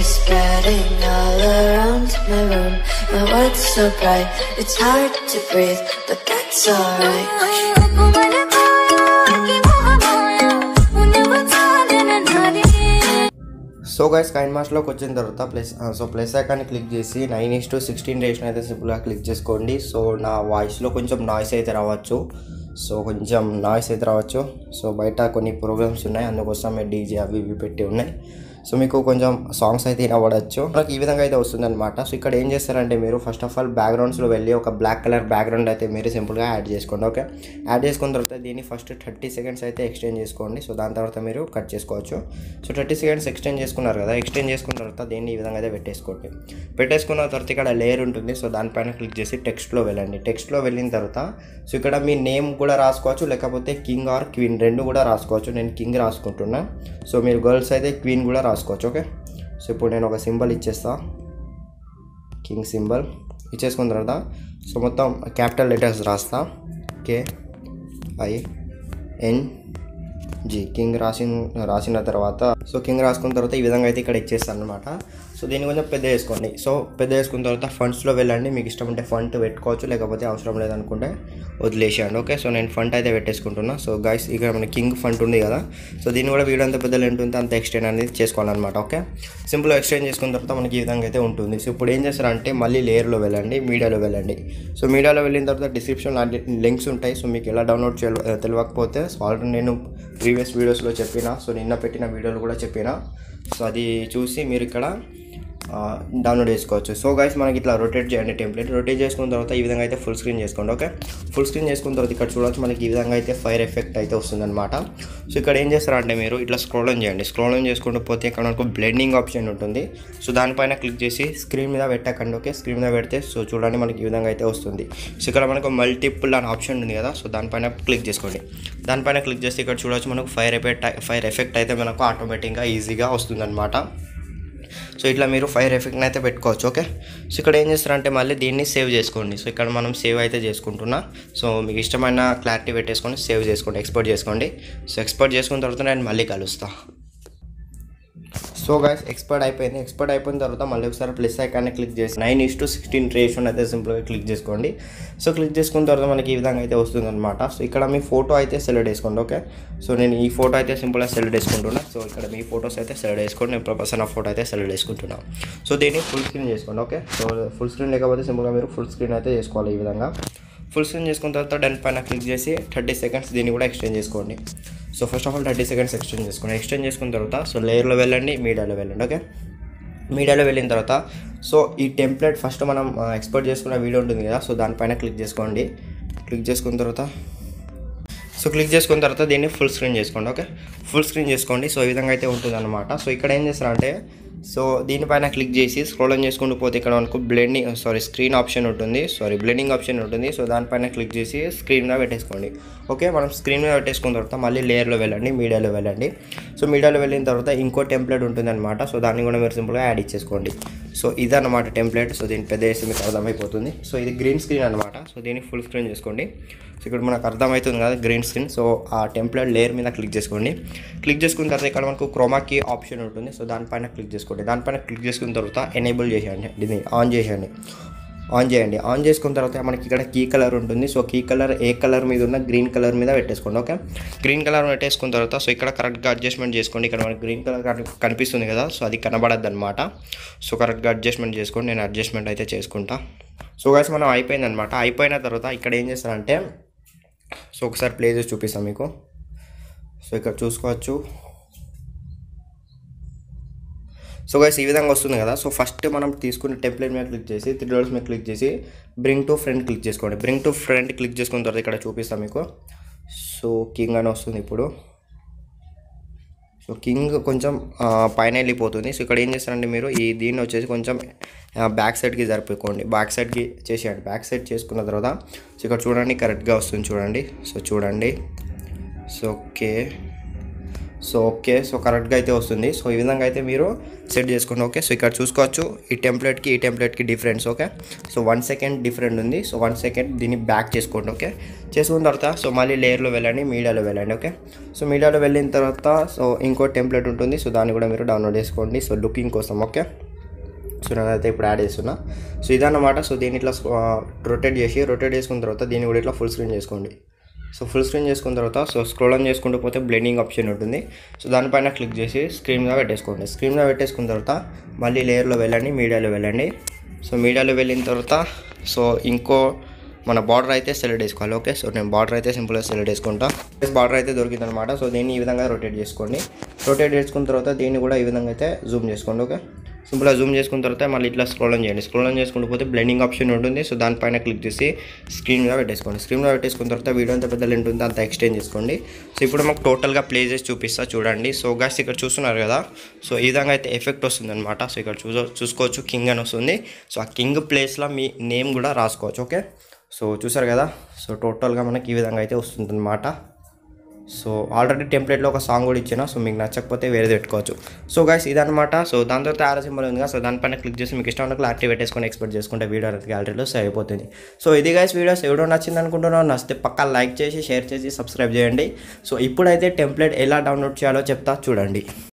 spreading all around my room. My world's so bright, it's hard to breathe, but that's alright. So guys కైన్ మాస్లోకి వచ్చిన తర్వాత plus so plus ఐకాన్ని click చేసి nine is to sixteen రేషన్ అయితే సింపుల్గా క్లిక్ చేసుకోండి సో నా వాయిస్లో కొంచెం నాయిస్ అయితే రావచ్చు సో కొంచెం నాయిస్ అయితే రావచ్చు సో బయట కొన్ని ప్రోగ్రామ్స్ ఉన్నాయి అందుకోసం డీజే అవి ఇవి పెట్టి ఉన్నాయి సో మీకు కొంచెం సాంగ్స్ అయితే వినబడచ్చు మనకి ఈ విధంగా అయితే వస్తుంది అనమాట సో ఇక్కడ ఏం చేస్తారంటే మీరు ఫస్ట్ ఆఫ్ ఆల్ బ్యాక్గ్రౌండ్స్లో వెళ్ళి ఒక బ్లాక్ కలర్ బ్యాక్గ్రౌండ్ అయితే మీరు సింపుల్గా యాడ్ చేసుకోండి ఓకే యాడ్ చేసుకున్న తర్వాత దీన్ని ఫస్ట్ థర్టీ సెకండ్స్ అయితే ఎక్స్టెండ్ చేసుకోండి సో దాని తర్వాత మీరు కట్ చేసుకోవచ్చు సో థర్టీ సెకండ్స్ ఎక్స్టెండ్ చేసుకున్నారు కదా ఎక్స్టెండ్ చేసుకున్న తర్వాత దీన్ని ఈ విధంగా అయితే పెట్టేసుకోండి పెట్టేసుకున్న తర్వాత ఇక్కడ లేయర్ ఉంటుంది సో దానిపైన క్లిక్ చేసి టెక్స్ట్లో వెళ్ళండి టెక్స్ట్లో వెళ్ళిన తర్వాత సో ఇక్కడ మీ నేమ్ కూడా రాసుకోవచ్చు లేకపోతే కింగ్ ఆర్ క్వీన్ రెండు కూడా రాసుకోవచ్చు నేను కింగ్ రాసుకుంటున్నా సో మీరు గర్ల్స్ అయితే క్వీన్ కూడా రాసుకోవచ్చు ఓకే సో ఇప్పుడు నేను ఒక సింబల్ ఇచ్చేస్తా కింగ్ సింబల్ ఇచ్చేసుకున్న తర్వాత సో మొత్తం క్యాపిటల్ లెటర్స్ రాస్తా K I N G king రాసిన రాసిన తర్వాత సో కింగ్ రాసుకున్న తర్వాత ఈ విధంగా అయితే ఇక్కడ ఇచ్చేస్తాను అనమాట సో దీన్ని కొంచెం పెద్ద వేసుకోండి సో పెద్ద వేసుకున్న తర్వాత ఫండ్స్లో వెళ్ళండి మీకు ఇష్టం ఉంటే ఫండ్ పెట్టుకోవచ్చు లేకపోతే అవసరం లేదనుకుంటే వదిలేసేయండి ఓకే సో నేను ఫండ్ అయితే పెట్టేసుకుంటున్నా సో గైస్ ఇక్కడ మన కింగ్ ఫండ్ ఉంది కదా సో దీన్ని కూడా వీడియో అంత పెద్ద లెంట్ ఉంటే అంత ఎక్స్టెండ్ అనేది చేసుకోవాలన్నమాట ఓకే సింపుల్గా ఎక్స్టెండ్ చేసుకున్న తర్వాత మనకి ఈ విధంగా అయితే ఉంటుంది సో ఇప్పుడు ఏం చేస్తారంటే మళ్ళీ లేయర్లో వెళ్ళండి మీడియాలో వెళ్ళండి సో మీడియాలో వెళ్ళిన తర్వాత డిస్క్రిప్షన్ లింక్స్ ఉంటాయి సో మీకు ఎలా డౌన్లోడ్ చేయాలో తెలియకపోతే సో ఆల్రెడీ నేను ప్రీవియస్ వీడియోస్లో చెప్పిన సో నిన్న పెట్టిన వీడియోలు కూడా చెప్పిన సో అది చూసి మీరు ఇక్కడ డౌన్లోడ్ చేసుకోవచ్చు సో గైస్ మనకి ఇట్లా రొటేట్ చేయండి టెంప్లెట్ రొటేట్ చేసుకున్న తర్వాత ఈ విధంగా అయితే ఫుల్ స్క్రీన్ చేసుకోండి ఓకే ఫుల్ స్క్రీన్ చేసుకున్న తర్వాత ఇక్కడ చూడవచ్చు మనకి ఈ విధంగా అయితే ఫైర్ ఎఫెక్ట్ అయితే వస్తుందన్నమాట సో ఇక్కడ ఏం చేస్తారంటే మీరు ఇట్లా స్క్రోల్ ఆన్ చేయండి స్క్రోల్ ఆన్ చేసుకుంటూ పోతే ఇక్కడ మనకు బ్లెండింగ్ ఆప్షన్ ఉంటుంది సో దానిపైన క్లిక్ చేసి స్క్రీన్ మీద పెట్టకండి ఓకే స్క్రీన్ మీద పెడితే సో చూడండి మనకి ఈ విధంగా అయితే వస్తుంది సో ఇక్కడ మనకు మల్టిపుల్ అని ఆప్షన్ ఉంది కదా సో దానిపైన క్లిక్ చేసుకోండి దానిపైన క్లిక్ చేస్తే ఇక్కడ చూడవచ్చు మనకు ఫైర్ ఎఫెక్ట్ ఫైర్ ఎఫెక్ట్ అయితే మనకు ఆటోమేటిక్గా ఈజీగా వస్తుందన్నమాట సో ఇట్లా మీరు ఫైర్ ఎఫెక్ట్ని అయితే పెట్టుకోవచ్చు ఓకే సో ఇక్కడ ఏం చేస్తారంటే మళ్ళీ దీన్ని సేవ్ చేసుకోండి సో ఇక్కడ మనం సేవ్ అయితే చేసుకుంటున్నా సో మీకు ఇష్టమైన క్లారిటీ పెట్టేసుకొని సేవ్ చేసుకోండి ఎక్స్పోర్ట్ చేసుకోండి సో ఎక్స్పోర్ట్ చేసుకున్న తర్వాత నేను మళ్ళీ కలుస్తా సో గైస్ ఎక్స్పర్ట్ అయిపోయింది ఎక్స్పర్ట్ అయిపోయిన తర్వాత మళ్ళీ ఒకసారి ప్లస్ ఐకాన్ని క్లిక్ చేసి నైన్ ఇస్ టు సిక్స్టీన్ రేషన్ అయితే సింపుల్గా క్లిక్ చేసుకోండి సో క్లిక్ చేసుకున్న తర్వాత మనకి ఈ విధంగా అయితే వస్తుంది అనమాట సో ఇక్కడ మీ ఫోటో అయితే సెలెక్ట్ చేసుకోండి ఓకే సో నేను ఈ ఫోటో అయితే సింపుల్గా సెలెక్ట్ చేసుకుంటున్నా సో ఇక్కడ మీ ఫోటోస్ అయితే సెలెక్ట్ చేసుకోండి నేను ప్రొఫెసర్ నా ఫోటో అయితే సెలెక్ట్ చేసుకుంటున్నాను సో దీన్ని ఫుల్ స్క్రీన్ చేసుకోండి ఓకే సో ఫుల్ స్క్రీన్ లేకపోతే సింపుల్గా మీరు ఫుల్ స్క్రీన్ అయితే చేసుకోవాలి ఈ విధంగా ఫుల్ స్క్రీన్ చేసుకున్న తర్వాత డన్ పైన క్లిక్ చేసి థర్టీ సెకండ్స్ దీన్ని కూడా ఎక్స్టెండ్ చేసుకోండి so first of all thirty seconds extend చేసుకోండి ఎక్స్టెండ్ చేసుకున్న తర్వాత సో లేయర్లో వెళ్ళండి మీడియాలో వెళ్ళండి ఓకే మీడియాలో వెళ్ళిన తర్వాత సో ఈ టెంప్లెట్ ఫస్ట్ మనం ఎక్స్పోర్ట్ చేసుకున్న వీడియో ఉంటుంది కదా సో దానిపైన క్లిక్ చేసుకోండి క్లిక్ చేసుకున్న తర్వాత సో క్లిక్ చేసుకున్న తర్వాత దీన్ని ఫుల్ స్క్రీన్ చేసుకోండి ఓకే ఫుల్ స్క్రీన్ చేసుకోండి సో ఈ విధంగా అయితే ఉంటుంది అనమాట సో ఇక్కడ ఏం చేస్తారంటే సో దీనిపైన క్లిక్ చేసి స్క్రోల్ ఆన్ చేసుకుంటూ పోతే ఇక్కడ మనకు బ్లెండింగ్ సారీ స్క్రీన్ ఆప్షన్ ఉంటుంది సారీ బ్లెండింగ్ ఆప్షన్ ఉంటుంది సో దానిపైన క్లిక్ చేసి స్క్రీన్ మీద పెట్టేసుకోండి ఓకే మనం స్క్రీన్ మీద పెట్టేసుకున్న తర్వాత మళ్ళీ లేయర్లో వెళ్ళండి మీడియాలో వెళ్ళండి సో మీడియాలో వెళ్ళిన తర్వాత ఇంకో టెంప్లెట్ ఉంటుంది అనమాట సో దాన్ని కూడా మీరు సింపుల్గా యాడ్ ఇచ్చేసుకోండి సో ఇదన్నమాట టెంప్లెట్ సో దీన్ని పెద్ద చేసి మీకు అర్థమైపోతుంది సో ఇది గ్రీన్ స్క్రీన్ అనమాట సో దీన్ని ఫుల్ స్క్రీన్ చేసుకోండి సో ఇక్కడ మనకు అర్థమవుతుంది కదా గ్రీన్ స్క్రీన్ సో ఆ టెంప్లెట్ లేయర్ మీద క్లిక్ చేసుకోండి క్లిక్ చేసుకున్న తర్వాత ఇక్కడ మనకు క్రోమాకి ఆప్షన్ ఉంటుంది సో దానిపైన క్లిక్ చేసుకోండి దానిపైన క్లిక్ చేసుకున్న తర్వాత ఎనేబుల్ చేసేయండి దీన్ని ఆన్ చేసేయండి ఆన్ చేయండి ఆన్ చేసుకున్న తర్వాత మనకి ఇక్కడ కీ కలర్ ఉంటుంది సో కీ కలర్ ఏ కలర్ మీద ఉన్న గ్రీన్ కలర్ మీద పెట్టేసుకోండి ఓకే గ్రీన్ కలర్ పెట్టేసుకున్న తర్వాత సో ఇక్కడ కరెక్ట్గా అడ్జస్ట్మెంట్ చేసుకోండి ఇక్కడ మనకి గ్రీన్ కలర్ కనిపిస్తుంది కదా సో అది కనబడద్దు అనమాట సో కరెక్ట్గా అడ్జస్ట్మెంట్ చేసుకోండి నేను అడ్జస్ట్మెంట్ అయితే చేసుకుంటా సో గాయస్ మనం అయిపోయింది అనమాట అయిపోయిన తర్వాత ఇక్కడ ఏం చేస్తారంటే సో ఒకసారి ప్లే చేసి చూపిస్తాం మీకు సో ఇక్కడ చూసుకోవచ్చు సో గైస్ ఈ విధంగా వస్తుంది కదా సో ఫస్ట్ మనం తీసుకున్న టెంప్లెట్ మీద క్లిక్ చేసి త్రీ డాలర్స్ మీద క్లిక్ చేసి బ్రింగ్ టు ఫ్రంట్ క్లిక్ చేసుకోండి బ్రింగ్ టు ఫ్రంట్ క్లిక్ చేసుకున్న తర్వాత ఇక్కడ చూపిస్తాం మీకు సో కింగ్ అని వస్తుంది ఇప్పుడు సో కింగ్ కొంచెం ఆ, పైన వెళ్ళిపోతుంది సో ఇక్కడ ఏం చేస్తారంటే మీరు ఈ దీన్ని వచ్చేసి కొంచెం బ్యాక్ సైడ్కి జరిపిపోండి బ్యాక్ సైడ్కి చేసేయండి బ్యాక్ సైడ్ చేసుకున్న తర్వాత సో ఇక్కడ చూడండి కరెక్ట్గా వస్తుంది చూడండి సో చూడండి so okay so okay so కరెక్ట్గా అయితే వస్తుంది సో ఈ విధంగా అయితే మీరు సెట్ చేసుకోండి ఓకే సో ఇక్కడ చూసుకోవచ్చు ఈ టెంప్లెట్కి ఈ టెంప్లెట్కి difference okay so one second different ఉంది సో వన్ సెకండ్ దీన్ని బ్యాక్ చేసుకోండి ఓకే చేసుకున్న తర్వాత సో మళ్ళీ లేయర్లో వెళ్ళండి మీడియాలో వెళ్ళండి ఓకే సో మీడియాలో వెళ్ళిన తర్వాత సో ఇంకో టెంప్లెట్ ఉంటుంది సో దాన్ని కూడా మీరు డౌన్లోడ్ చేసుకోండి సో లుకింగ్ కోసం ఓకే సో నేనైతే ఇప్పుడు యాడ్ చేస్తున్నా సో ఇదన్నమాట సో దీన్ని ఇట్లా రొటేట్ చేసి రొటేట్ చేసుకున్న తర్వాత దీన్ని కూడా ఇట్లా ఫుల్ స్క్రీన్ చేసుకోండి సో ఫుల్ స్క్రీన్ చేసుకున్న తర్వాత సో స్క్రోల్ ఆన్ చేసుకుంటూ పోతే బ్లెండింగ్ ఆప్షన్ ఉంటుంది సో దానిపైన క్లిక్ చేసి స్క్రీన్ మీద పెట్టేసుకోండి స్క్రీన్ మీద పెట్టేసుకున్న తర్వాత మళ్ళీ లేయర్లో వెళ్ళండి మీడియాలో వెళ్ళండి సో మీడియాలో వెళ్ళిన తర్వాత సో ఇంకో మన బార్డర్ అయితే సెలెక్ట్ చేసుకోవాలి ఓకే సో నేను బార్డర్ అయితే సింపుల్గా సెలెక్ట్ చేసుకుంటా బార్డర్ అయితే దొరికింది అనమాట సో దీన్ని ఈ విధంగా రొటేట్ చేసుకోండి రొటేట్ చేసుకున్న తర్వాత దీన్ని కూడా ఈ విధంగా అయితే జూమ్ చేసుకోండి ఓకే సింపుల్గా జూమ్ చేసుకున్న తర్వాత మళ్ళీ ఇట్లా స్క్రోల్ ఆన్ చేయండి స్క్రోల్ ఆన్ చేసుకుంటూ పోతే బ్లెండింగ్ ఆప్షన్ ఉంటుంది సో దానిపైన క్లిక్ చేసి స్క్రీన్ మీద పెట్టేసుకోండి స్క్రీన్ మీద పెట్టేసుకున్న తర్వాత వీడియో ఎంత పెద్ద లెంత్ ఉందో అంత ఎక్స్టెండ్ చేసుకోండి సో ఇప్పుడు మాకు టోటల్గా ప్లే చేసి చూపిస్తా చూడండి సో గాస్ ఇక్కడ చూస్తున్నారు కదా సో ఈ విధంగా అయితే ఎఫెక్ట్ వస్తుంది అనమాట సో ఇక్కడ చూసో చూసుకోవచ్చు కింగ్ అని వస్తుంది సో ఆ కింగ్ ప్లేస్లో మీ నేమ్ కూడా రాసుకోవచ్చు ఓకే సో చూసారు కదా సో టోటల్గా మనకి ఈ విధంగా అయితే వస్తుంది అనమాట సో ఆల్రెడీ టెంప్లెట్లో ఒక సాంగ్ కూడా ఇచ్చిన సో మీకు నచ్చకపోతే వేరేది పెట్టుకోవచ్చు సో గైస్ ఇదనమాట సో దాని తర్వాత ఆరో సింబల్ ఉంది కదా సో దానిపైన క్లిక్ చేసి మీకు ఇష్టం ఉన్న క్లారిటీ పెట్టేసుకొని ఎక్స్పెక్ట్ చేసుకుంటే వీడియో అనేది గ్యాలరీలో సేవ్ అయిపోతుంది సో ఇది గైస్ వీడియోస్ ఎవడో నచ్చింది అనుకుంటున్నాను నచ్చితే పక్కా లైక్ చేసి షేర్ చేసి సబ్స్క్రైబ్ చేయండి సో ఇప్పుడైతే టెంప్లెట్ ఎలా డౌన్లోడ్ చేయాలో చెప్తా చూడండి